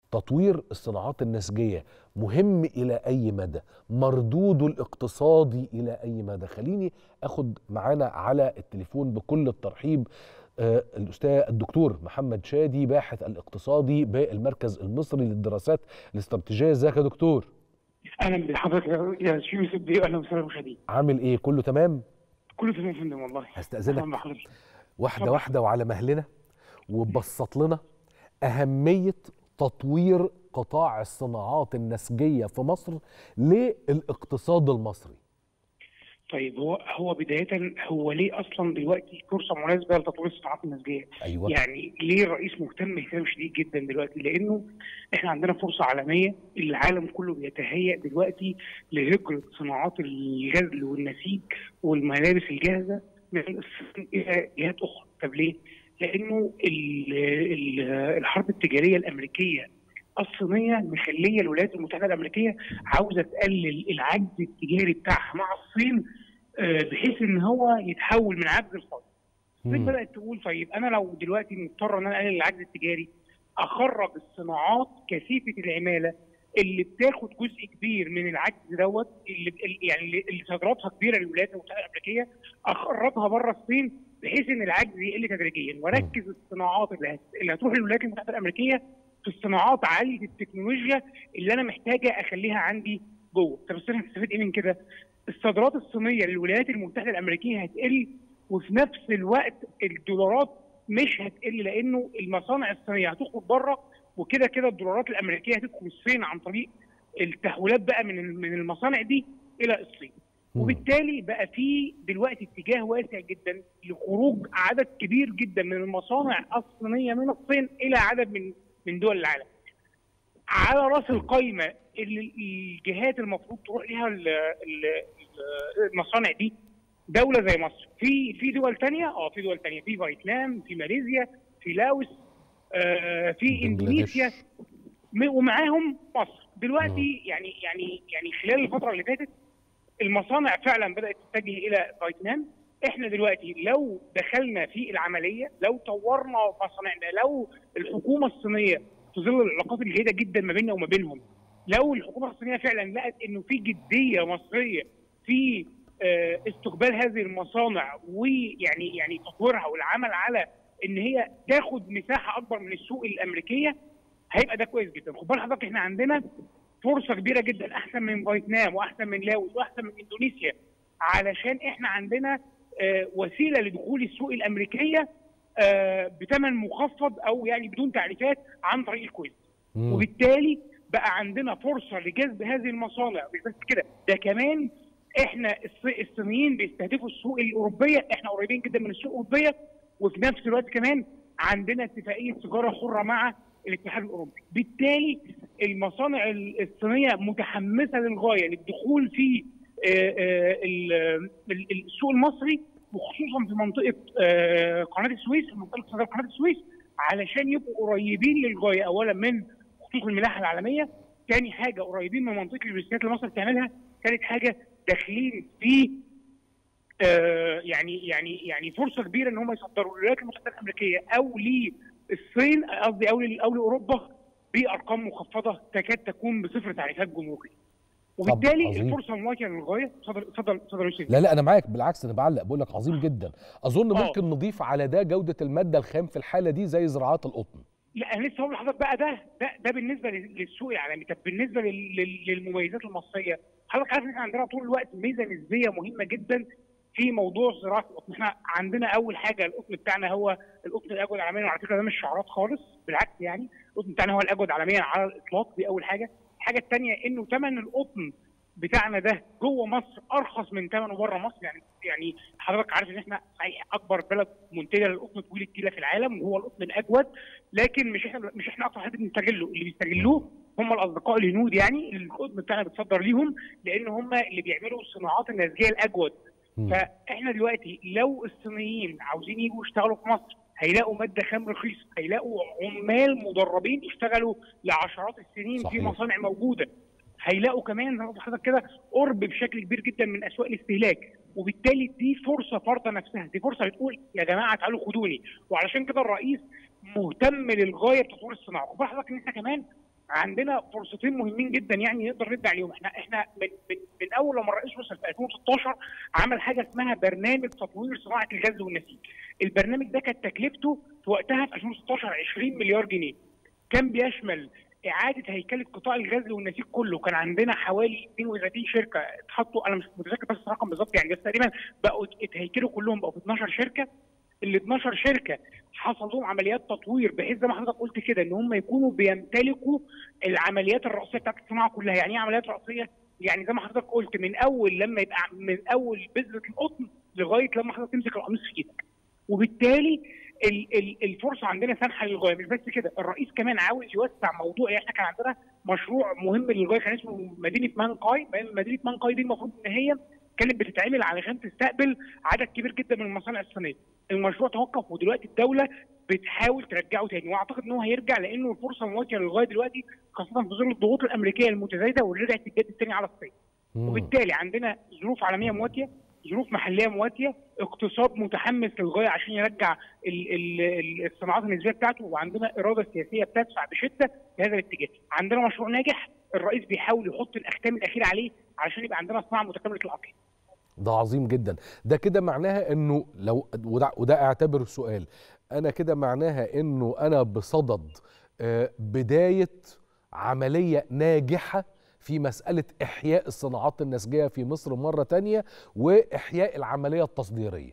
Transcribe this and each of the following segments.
تطوير الصناعات النسجية مهم إلى أي مدى مردوده الاقتصادي إلى أي مدى خليني أخد معانا على التليفون بكل الترحيب آه، الأستاذ الدكتور محمد شادي باحث الاقتصادي بالمركز المصري للدراسات الاستراتيجية ازيك يا دكتور اهلا بحضرتك يا- يا شيخ يوسف بيه اهلا وسهلا مشاهدين عامل ايه كله تمام كله تمام يا فندم والله هستأذنك أهلاً بحضرتك واحدة اتفضل. واحدة وعلى مهلنا وبسط لنا أهمية تطوير قطاع الصناعات النسجية في مصر للاقتصاد المصري طيب هو هو بدايه هو ليه اصلا دلوقتي فرصه مناسبه لتطوير الصناعات النسجيه؟ أيوة يعني ليه الرئيس مهتم اهتمام شديد جدا دلوقتي؟ لانه احنا عندنا فرصه عالميه العالم كله بيتهيأ دلوقتي لهجره صناعات الغزل والنسيج والملابس الجاهزه من الصين الى جهات اخرى، طب ليه؟ لانه ال- ال- الحرب التجاريه الامريكيه الصينيه مخليه الولايات المتحده الامريكيه عاوزه تقلل العجز التجاري بتاعها مع الصين آه، بحيث ان هو يتحول من عجز لفقر. الصين مم. بدات تقول طيب انا لو دلوقتي مضطر ان انا اقلل العجز التجاري اخرج الصناعات كثيفه العماله اللي بتاخد جزء كبير من العجز دوت اللي اللي- يعني اللي اللي صادراتها كبيره للولايات المتحده الامريكيه اخرجها بره الصين بحيث ان العجز يقل تدريجيا واركز الصناعات اللي هت- اللي هتروح للولايات المتحده الامريكيه في الصناعات عاليه التكنولوجيا اللي انا محتاجه اخليها عندي جوه طب الصين هتستفيد ايه من كده؟ الصادرات الصينيه للولايات المتحده الامريكيه هتقل وفي نفس الوقت الدولارات مش هتقل لانه المصانع الصينيه هتخرج بره وكده كده الدولارات الامريكيه هتدخل الصين عن طريق التحويلات بقى من من المصانع دي الى الصين مم. وبالتالي بقى في دلوقتي اتجاه واسع جدا لخروج عدد كبير جدا من المصانع الصينيه من الصين الى عدد من من دول العالم. على راس القايمه اللي الجهات المفروض تروح ليها ال- ال- المصانع دي دوله زي مصر في في دول تانية اه في دول تانية في فيتنام في ماليزيا في لاوس آه في بنجلاديش. اندونيسيا م- ومعاهم مصر دلوقتي يعني يعني يعني خلال الفتره اللي فاتت المصانع فعلا بدات تتجه الى فيتنام احنا دلوقتي لو دخلنا في العمليه لو طورنا مصانعنا لو الحكومه الصينيه في ظل العلاقات الجيده جدا ما بيننا وما بينهم لو الحكومه الصينيه فعلا لقت انه في جديه مصريه في آه، استقبال هذه المصانع ويعني يعني تطويرها والعمل على ان هي تاخد مساحه اكبر من السوق الامريكيه هيبقى ده كويس جدا خد بال حضرتك احنا عندنا فرصه كبيره جدا احسن من فيتنام واحسن من لاوس واحسن من اندونيسيا علشان احنا عندنا آه، وسيله لدخول السوق الامريكيه آه، بثمن مخفض او يعني بدون تعريفات عن طريق الكويت مم. وبالتالي بقى عندنا فرصه لجذب هذه المصانع مش بس كده ده كمان احنا الص- الصينيين بيستهدفوا السوق الاوروبيه احنا قريبين جدا من السوق الاوروبيه وفي نفس الوقت كمان عندنا اتفاقيه تجاره حره مع الاتحاد الاوروبي بالتالي المصانع ال- الصينيه متحمسه للغايه للدخول في آه، آه، ال- ال- السوق المصري وخصوصا في منطقه آه، قناه السويس المنطقه الاقتصاديه قناه السويس علشان يبقوا قريبين للغايه اولا من خطوط الملاحه العالميه ثاني حاجه قريبين من منطقه اللوجستيات اللي مصر بتعملها ثالث حاجه داخلين في آه يعني يعني يعني فرصه كبيره ان هم يصدروا للولايات المتحده الامريكيه او للصين قصدي او لل- او لاوروبا بارقام مخفضه تكاد تكون بصفر تعريفات جمركيه. وبالتالي عظيم. الفرصه مواتيه للغايه اتفضل اتفضل اتفضل يا أستاذ. لا لا انا معاك بالعكس انا بعلق بقول لك عظيم جدا اظن آه. ممكن نضيف على ده جوده الماده الخام في الحاله دي زي زراعات القطن لا انا لسه هقول لحضرتك بقى ده ده ده بالنسبه لل- للسوق العالمي طب بالنسبه لل- لل- للمميزات المصريه حضرتك عارف ان احنا عندنا طول الوقت ميزه نسبيه مهمه جدا في موضوع زراعه القطن احنا عندنا اول حاجه القطن بتاعنا هو القطن الاجود عالميا وعلى فكره ده مش شعارات خالص بالعكس يعني القطن بتاعنا هو الاجود عالميا على الاطلاق دي اول حاجه الحاجه الثانيه انه ثمن القطن بتاعنا ده جوه مصر ارخص من ثمنه بره مصر يعني يعني حضرتك عارف ان احنا صحيح اكبر بلد منتجه للقطن طويل التيله في العالم وهو القطن الاجود لكن مش احنا مش احنا اكتر حد بنستغله اللي بيستغلوه هم الاصدقاء الهنود يعني اللي القطن بتاعنا بتصدر ليهم لان هم اللي بيعملوا الصناعات النسجيه الاجود مم. فاحنا دلوقتي لو الصينيين عاوزين يجوا يشتغلوا في مصر هيلاقوا ماده خام رخيصه هيلاقوا عمال مدربين يشتغلوا لعشرات السنين صحيح. في مصانع موجوده هيلاقوا كمان زي ما قلت لحضرتك كده قرب بشكل كبير جدا من اسواق الاستهلاك وبالتالي دي فرصه فرضه نفسها دي فرصه بتقول يا جماعه تعالوا خدوني وعلشان كده الرئيس مهتم للغايه بتطوير الصناعه خد بال حضرتك ان احنا كمان عندنا فرصتين مهمين جدا يعني نقدر نبدا عليهم احنا احنا من من, من اول لما الرئيس وصل في 2016 عمل حاجه اسمها برنامج تطوير صناعه الغزل والنسيج البرنامج ده كانت تكلفته في وقتها في 2016 20 مليار جنيه كان بيشمل اعاده هيكله قطاع الغزل والنسيج كله كان عندنا حوالي 32 شركه اتحطوا انا مش متذكر بس الرقم بالظبط يعني بس تقريبا بقوا اتهيكلوا كلهم بقوا في 12 شركه ال 12 شركه حصل لهم عمليات تطوير بحيث زي ما حضرتك قلت كده ان هم يكونوا بيمتلكوا العمليات الرئيسيه بتاعت الصناعه كلها يعني ايه عمليات رئيسيه؟ يعني زي ما حضرتك قلت من اول لما يبقى من اول بذره القطن لغايه لما حضرتك تمسك القميص في ايدك وبالتالي الفرصه عندنا سانحه للغايه مش بس كده الرئيس كمان عاوز يوسع موضوع يعني احنا كان عندنا مشروع مهم للغايه كان اسمه مدينه مانكاي مدينه مانكاي دي المفروض ان هي كانت بتتعمل علشان تستقبل عدد كبير جدا من المصانع الصينيه المشروع توقف ودلوقتي الدوله بتحاول ترجعه تاني واعتقد ان هو هيرجع لانه الفرصه مواتيه للغايه دلوقتي خاصه في ظل الضغوط الامريكيه المتزايده واللي رجعت تتجدد تاني على الصين وبالتالي عندنا ظروف عالميه مواتيه ظروف محليه مواتيه اقتصاد متحمس للغايه عشان يرجع ال ال الصناعات النسبيه بتاعته وعندنا اراده سياسيه بتدفع بشده في هذا الاتجاه عندنا مشروع ناجح الرئيس بيحاول يحط الاختام الاخيره عليه علشان يبقى عندنا صناعه متكامله الاصل ده عظيم جدا ده كده معناها انه لو وده, وده اعتبر سؤال انا كده معناها انه انا بصدد بدايه عمليه ناجحه في مسألة إحياء الصناعات النسجية في مصر مرة تانية وإحياء العملية التصديرية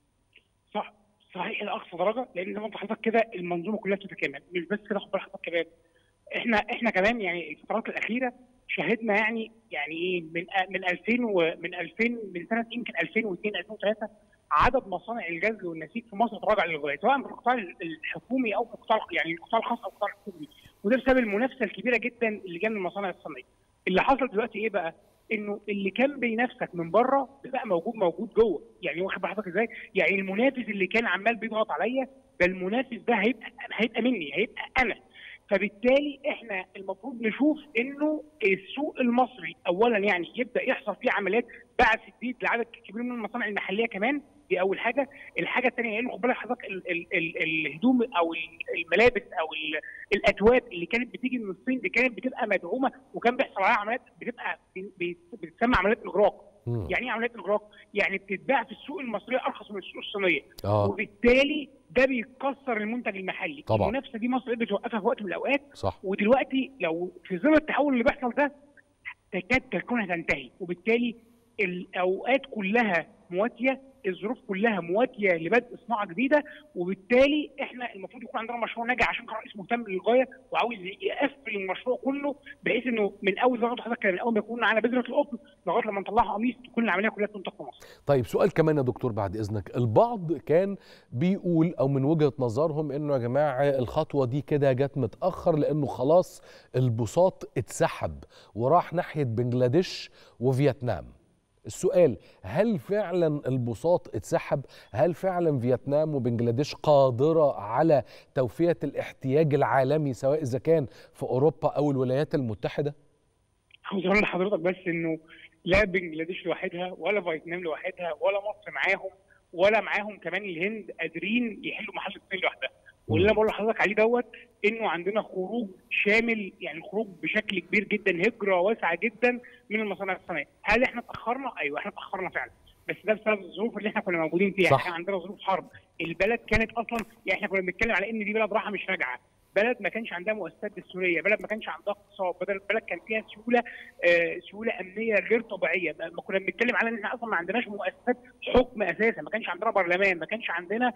صح صحيح لأقصى درجة لأن زي ما أنت حضرتك كده المنظومة كلها بتتكامل مش بس كده خد بالك حضرتك كمان إحنا إحنا كمان يعني الفترات الأخيرة شهدنا يعني يعني ايه من من 2000 ومن 2000 من سنه يمكن 2002 2003 عدد مصانع الغزل والنسيج في مصر تراجع للغايه سواء في القطاع الحكومي او في القطاع يعني القطاع الخاص او القطاع الحكومي وده بسبب المنافسه الكبيره جدا اللي جايه من المصانع الصينيه. اللي حصل دلوقتي ايه بقى؟ انه اللي كان بينافسك من بره بقى موجود موجود جوه، يعني واخد بحضرتك ازاي؟ يعني المنافس اللي كان عمال بيضغط عليا ده المنافس ده هيبقى هيبقى مني هيبقى انا. فبالتالي احنا المفروض نشوف انه السوق المصري اولا يعني يبدا يحصل فيه عمليات بعث جديد لعدد كبير من المصانع المحليه كمان دي اول حاجه، الحاجه الثانيه لان خد بالك حضرتك ال ال ال الهدوم او الملابس او الاتواب اللي كانت بتيجي من الصين دي كانت بتبقى مدعومه وكان بيحصل عليها عمليات بتبقى بتسمى عمليات اغراق. يعني ايه عمليات اغراق؟ يعني بتتباع في السوق المصريه ارخص من السوق الصينيه آه. وبالتالي ده بيكسر المنتج المحلي طبعا. المنافسه دي مصر قدرت توقفها في وقت من الاوقات صح ودلوقتي لو في ظل التحول اللي بيحصل ده تكاد تكون هتنتهي وبالتالي الاوقات كلها مواتيه الظروف كلها مواتيه لبدء صناعه جديده وبالتالي احنا المفروض يكون عندنا مشروع ناجح عشان الرئيس مهتم للغايه وعاوز يقفل المشروع كله بحيث انه من اول زي ما حضرتك من اول ما يكون على بذره القطن لغايه لما نطلعها قميص تكون العمليه كلها تنتج في مصر. طيب سؤال كمان يا دكتور بعد اذنك البعض كان بيقول او من وجهه نظرهم انه يا جماعه الخطوه دي كده جت متاخر لانه خلاص البساط اتسحب وراح ناحيه بنجلاديش وفيتنام. السؤال هل فعلا البساط اتسحب هل فعلا فيتنام وبنجلاديش قادرة على توفية الاحتياج العالمي سواء إذا كان في أوروبا أو الولايات المتحدة عاوز اقول لحضرتك بس انه لا بنجلاديش لوحدها ولا فيتنام لوحدها ولا مصر معاهم ولا معاهم كمان الهند قادرين يحلوا محل الصين لوحدها واللي انا بقول لحضرتك عليه دوت انه عندنا خروج شامل يعني خروج بشكل كبير جدا هجره واسعه جدا من المصانع الصينيه، هل احنا اتاخرنا؟ ايوه احنا اتاخرنا فعلا بس ده بسبب الظروف اللي احنا كنا موجودين فيها، صح. احنا عندنا ظروف حرب، البلد كانت اصلا يعني احنا كنا بنتكلم على ان دي بلد راحه مش راجعه، بلد ما كانش عندها مؤسسات دستوريه، بلد ما كانش عندها اقتصاد، بلد بلد كان فيها سيوله آه سيوله امنيه غير طبيعيه، ما كنا بنتكلم على ان احنا اصلا ما عندناش مؤسسات حكم اساسا، ما كانش عندنا برلمان، ما كانش عندنا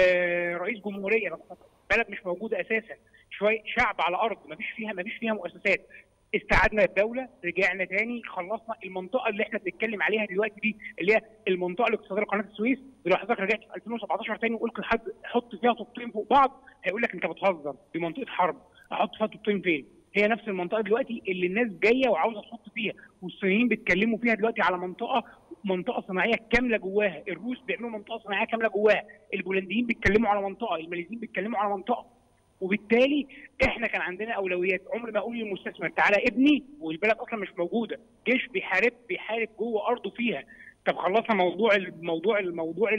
آه رئيس جمهوريه، بلد مش موجوده اساسا، شويه شعب على ارض ما فيش فيها ما فيش فيها مؤسسات، استعدنا الدوله رجعنا تاني خلصنا المنطقه اللي احنا بنتكلم عليها دلوقتي دي اللي هي المنطقه الاقتصاديه لقناه السويس لو حضرتك رجعت في 2017 تاني وقلت لحد حط فيها طوبتين فوق بعض هيقول لك انت بتهزر دي منطقه حرب احط فيها طوبتين فين؟ هي نفس المنطقه دلوقتي اللي الناس جايه وعاوزه تحط فيها والصينيين بيتكلموا فيها دلوقتي على منطقه منطقه صناعيه كامله جواها الروس بيعملوا منطقه صناعيه كامله جواها البولنديين بيتكلموا على منطقه الماليزيين بيتكلموا على منطقه وبالتالي احنا كان عندنا اولويات عمر ما اقول للمستثمر تعالى ابني والبلد اصلا مش موجوده جيش بيحارب بيحارب جوه ارضه فيها طب خلصنا موضوع الموضوع الموضوع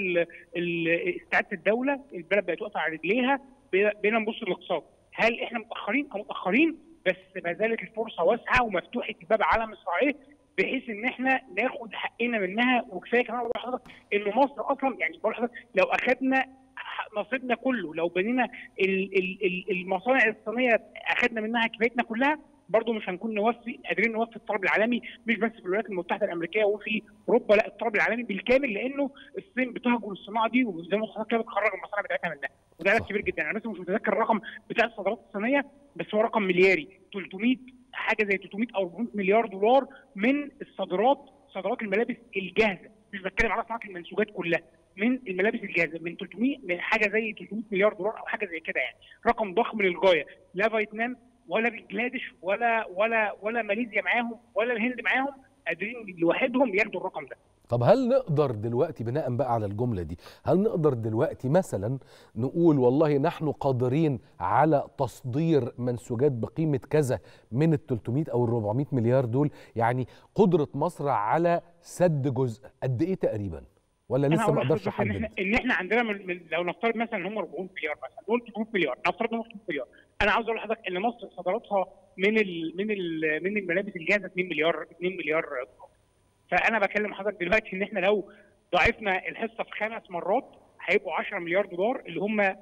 استعاده الدوله البلد بقت واقفه على رجليها بقينا نبص للاقتصاد هل احنا متاخرين او متاخرين بس ما زالت الفرصه واسعه ومفتوحه الباب على مصراعيه بحيث ان احنا ناخد حقنا منها وكفايه كمان بقول لحضرتك ان مصر اصلا يعني بقول لحضرتك لو اخذنا نصيبنا كله لو بنينا ال- ال- ال- المصانع الصينيه اخذنا منها كفايتنا كلها برضه مش هنكون نوفي قادرين نوفي الطلب العالمي مش بس في الولايات المتحده الامريكيه وفي اوروبا لا الطلب العالمي بالكامل لانه الصين بتهجر الصناعه دي وزي ما حضرتك كده بتخرج المصانع بتاعتها منها وده عدد صح. كبير جدا انا بس مش متذكر الرقم بتاع الصادرات الصينيه بس هو رقم ملياري 300 حاجه زي 300 او 400 مليار دولار من الصادرات صادرات الملابس الجاهزه مش بتكلم على صناعه المنسوجات كلها من الملابس الجاهزه من 300 من حاجه زي 300 مليار دولار او حاجه زي كده يعني رقم ضخم للغايه لا فيتنام ولا بنجلاديش ولا ولا ولا ماليزيا معاهم ولا الهند معاهم قادرين لوحدهم ياخدوا الرقم ده طب هل نقدر دلوقتي بناء بقى على الجملة دي هل نقدر دلوقتي مثلا نقول والله نحن قادرين على تصدير منسوجات بقيمة كذا من ال 300 أو ال 400 مليار دول يعني قدرة مصر على سد جزء قد إيه تقريبا ولا انا لسه هقول ما اقدرش لحضرتك ان احدد احنا ان احنا عندنا من من لو نفترض مثلا ان هم 400 مليار مثلا نقول 300 مليار نفترض انهم 300 مليار انا عاوز اقول لحضرتك ان مصر صادراتها من ال من ال من الملابس الجاهزه 2 مليار 2 مليار دولار فانا بكلم حضرتك دلوقتي ان احنا لو ضاعفنا الحصه في خمس مرات هيبقوا 10 مليار دولار اللي هم 10%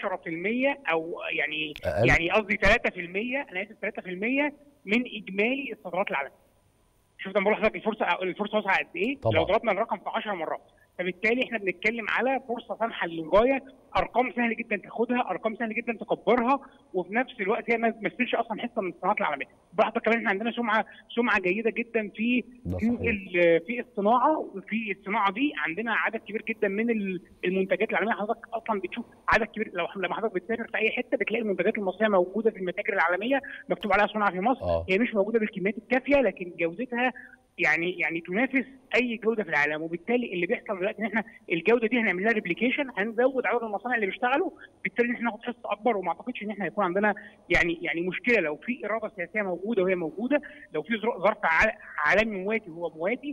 او يعني أقل يعني قصدي 3% انا اسف 3% من اجمالي الصادرات العالميه. شوف ده بقول لحضرتك الفرصه الفرصه واسعه قد ايه؟ طبعاً. لو ضربنا الرقم في 10 مرات فبالتالي احنا بنتكلم على فرصه سامحه للغايه ارقام سهل جدا تاخدها ارقام سهل جدا تكبرها وفي نفس الوقت هي ما تمثلش اصلا حصه من الصناعات العالميه براحتك كمان احنا عندنا سمعه سمعه جيده جدا في ده في صحيح ال- في الصناعه وفي الصناعه دي عندنا عدد كبير جدا من ال- المنتجات العالميه حضرتك اصلا بتشوف عدد كبير لو لما حضرتك بتسافر في اي حته بتلاقي المنتجات المصريه موجوده في المتاجر العالميه مكتوب عليها صناعه في مصر اه هي مش موجوده بالكميات الكافيه لكن جودتها يعني يعني تنافس اي جوده في العالم وبالتالي اللي بيحصل دلوقتي ان احنا الجوده دي هنعمل لها ريبليكيشن هنزود عدد المصانع اللي بيشتغلوا بالتالي ان احنا ناخد حصه اكبر وما اعتقدش ان احنا هيكون عندنا يعني يعني مشكله لو في اراده سياسيه موجوده وهي موجوده لو في ظر- ظرف عال- عالمي مواتي هو مواتي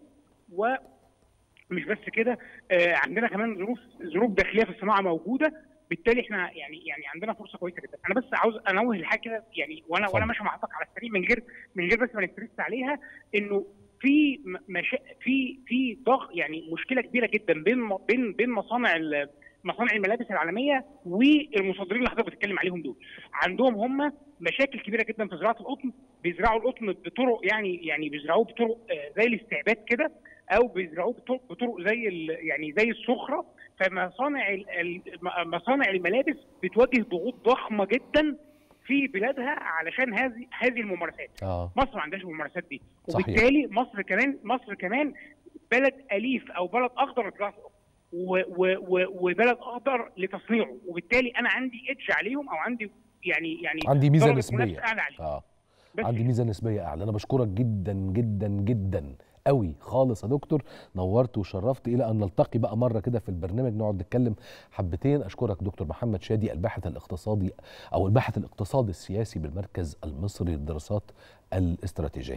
ومش بس كده آه عندنا كمان ظروف ظروف داخليه في الصناعه موجوده بالتالي احنا يعني يعني عندنا فرصه كويسه جدا انا بس عاوز انوه لحاجه كده يعني وانا اتفضل. وانا ماشي مع حضرتك على السريع من غير من غير بس ما نسترس عليها انه في م- مشا... في في ضغط يعني مشكله كبيره جدا بين م- بين بين مصانع ال- مصانع الملابس العالميه والمصدرين اللي حضرتك بتتكلم عليهم دول عندهم هم مشاكل كبيره جدا في زراعه القطن بيزرعوا القطن بطرق يعني يعني بيزرعوه بطرق آه، زي الاستعباد كده او بيزرعوه بطرق, بطرق زي ال- يعني زي الصخره فمصانع ال- ال- م- مصانع الملابس بتواجه ضغوط ضخمه جدا في بلادها علشان هذه هذه الممارسات اه مصر ما عندهاش الممارسات دي صحيح. وبالتالي مصر كمان مصر كمان بلد اليف او بلد اخضر لزراعه القطن و- و- و- وبلد اخضر لتصنيعه وبالتالي انا عندي اتش عليهم او عندي يعني يعني عندي ميزه درجة نسبيه منافسة اعلى عليهم اه بس عندي ميزه نسبيه اعلى انا بشكرك جدا جدا جدا قوي خالص يا دكتور نورت وشرفت الى ان نلتقي بقى مره كده في البرنامج نقعد نتكلم حبتين اشكرك دكتور محمد شادي الباحث الاقتصادي او الباحث الاقتصادي السياسي بالمركز المصري للدراسات الاستراتيجيه